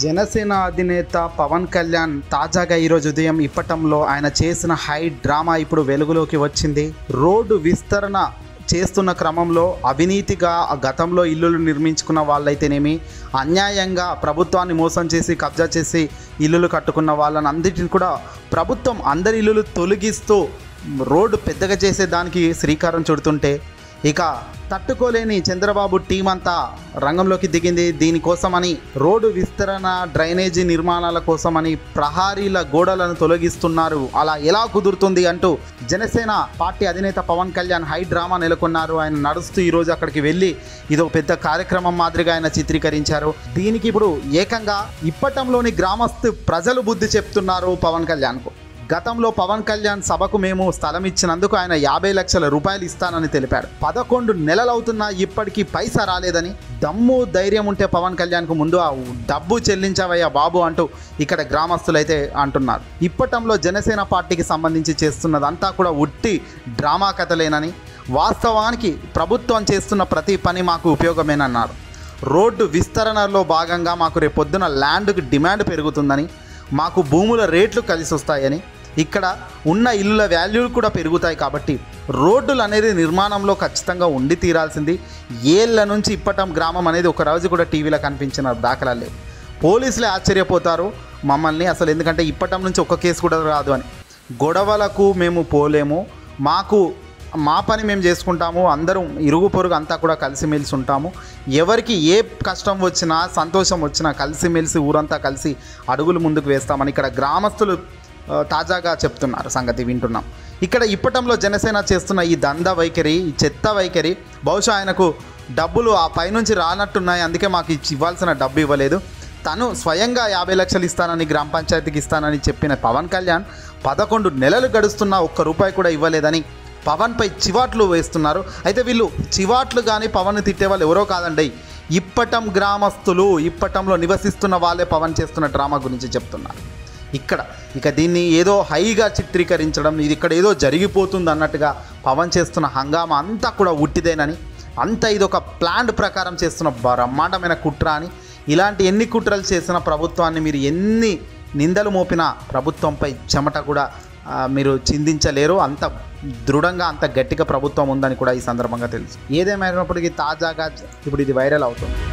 జనసేన అధినేత పవన్ కళ్యాణ్ తాజాగా ఈరోజు ఉదయం ఇప్పటంలో ఆయన చేసిన హై డ్రామా ఇప్పుడు వెలుగులోకి వచ్చింది రోడ్డు విస్తరణ చేస్తున్న క్రమంలో అవినీతిగా ఆ గతంలో ఇల్లులు నిర్మించుకున్న వాళ్ళైతేనేమి అన్యాయంగా ప్రభుత్వాన్ని మోసం చేసి కబ్జా చేసి ఇల్లులు కట్టుకున్న వాళ్ళని అందరిని కూడా ప్రభుత్వం అందరి ఇల్లులు తొలగిస్తూ రోడ్డు పెద్దగా చేసే దానికి శ్రీకారం చుడుతుంటే ఇక తట్టుకోలేని చంద్రబాబు టీం అంతా రంగంలోకి దిగింది దీనికోసమని రోడ్డు విస్తరణ డ్రైనేజీ నిర్మాణాల కోసమని ప్రహారీల గోడలను తొలగిస్తున్నారు అలా ఎలా కుదురుతుంది అంటూ జనసేన పార్టీ అధినేత పవన్ కళ్యాణ్ హై డ్రామా నెలకొన్నారు ఆయన నడుస్తూ ఈరోజు అక్కడికి వెళ్ళి ఇది ఒక పెద్ద కార్యక్రమం మాదిరిగా ఆయన చిత్రీకరించారు దీనికి ఇప్పుడు ఏకంగా ఇప్పటంలోని గ్రామస్తు ప్రజలు బుద్ధి చెప్తున్నారు పవన్ కళ్యాణ్కు గతంలో పవన్ కళ్యాణ్ సభకు మేము స్థలం ఇచ్చినందుకు ఆయన యాభై లక్షల రూపాయలు ఇస్తానని తెలిపాడు పదకొండు నెలలవుతున్నా ఇప్పటికీ పైసా రాలేదని దమ్ము ధైర్యం ఉంటే పవన్ కళ్యాణ్కు ముందు ఆ డబ్బు చెల్లించవయ్యా బాబు అంటూ ఇక్కడ గ్రామస్తులైతే అంటున్నారు ఇప్పటంలో జనసేన పార్టీకి సంబంధించి చేస్తున్నదంతా కూడా ఉట్టి డ్రామా కథలేనని వాస్తవానికి ప్రభుత్వం చేస్తున్న ప్రతి పని మాకు ఉపయోగమేనన్నారు రోడ్డు విస్తరణలో భాగంగా మాకు రేపొద్దున ల్యాండ్కి డిమాండ్ పెరుగుతుందని మాకు భూముల రేట్లు కలిసి వస్తాయని ఇక్కడ ఉన్న ఇల్లుల వాల్యూలు కూడా పెరుగుతాయి కాబట్టి రోడ్డులు అనేది నిర్మాణంలో ఖచ్చితంగా ఉండి తీరాల్సింది ఏళ్ళ నుంచి ఇప్పటం గ్రామం అనేది ఒక రోజు కూడా టీవీలో కనిపించిన దాఖలా లేవు పోలీసులే ఆశ్చర్యపోతారు మమ్మల్ని అసలు ఎందుకంటే ఇప్పటం నుంచి ఒక కేసు కూడా రాదు అని గొడవలకు మేము పోలేము మాకు మా పని మేము చేసుకుంటాము అందరం ఇరుగు పొరుగు అంతా కూడా కలిసిమెలిసి ఉంటాము ఎవరికి ఏ కష్టం వచ్చినా సంతోషం వచ్చినా కలిసిమెలిసి ఊరంతా కలిసి అడుగులు ముందుకు వేస్తామని ఇక్కడ గ్రామస్తులు ఆ, తాజాగా చెప్తున్నారు సంగతి వింటున్నాం ఇక్కడ ఇప్పటంలో జనసేన చేస్తున్న ఈ దంద వైఖరి ఈ చెత్త వైఖరి బహుశా ఆయనకు డబ్బులు ఆ పైనుంచి రానట్టున్నాయి అందుకే మాకు ఇచ్చి ఇవ్వాల్సిన డబ్బు ఇవ్వలేదు తను స్వయంగా యాభై లక్షలు ఇస్తానని గ్రామ పంచాయతీకి ఇస్తానని చెప్పిన పవన్ కళ్యాణ్ పదకొండు నెలలు గడుస్తున్నా ఒక్క రూపాయి కూడా ఇవ్వలేదని పవన్పై చివాట్లు వేస్తున్నారు అయితే వీళ్ళు చివాట్లు కానీ పవన్ తిట్టే వాళ్ళు ఎవరో కాదండి ఇప్పటం గ్రామస్తులు ఇప్పటంలో నివసిస్తున్న వాళ్ళే పవన్ చేస్తున్న డ్రామా గురించి చెప్తున్నారు ఇక్కడ ఇక దీన్ని ఏదో హైగా చిత్రీకరించడం ఇది ఇక్కడ ఏదో జరిగిపోతుంది అన్నట్టుగా పవన్ చేస్తున్న హంగామా అంతా కూడా ఉట్టిదేనని అంతా ఇది ఒక ప్లాండ్ ప్రకారం చేస్తున్న బ్రహ్మాండమైన కుట్ర అని ఇలాంటి ఎన్ని కుట్రలు చేసిన ప్రభుత్వాన్ని మీరు ఎన్ని నిందలు మోపినా ప్రభుత్వంపై చెమట కూడా ఆ, మీరు చిందించలేరు అంత దృఢంగా అంత గట్టిగా ప్రభుత్వం ఉందని కూడా ఈ సందర్భంగా తెలుసు ఏదేమైనప్పటికీ తాజాగా ఇప్పుడు ఇది వైరల్ అవుతుంది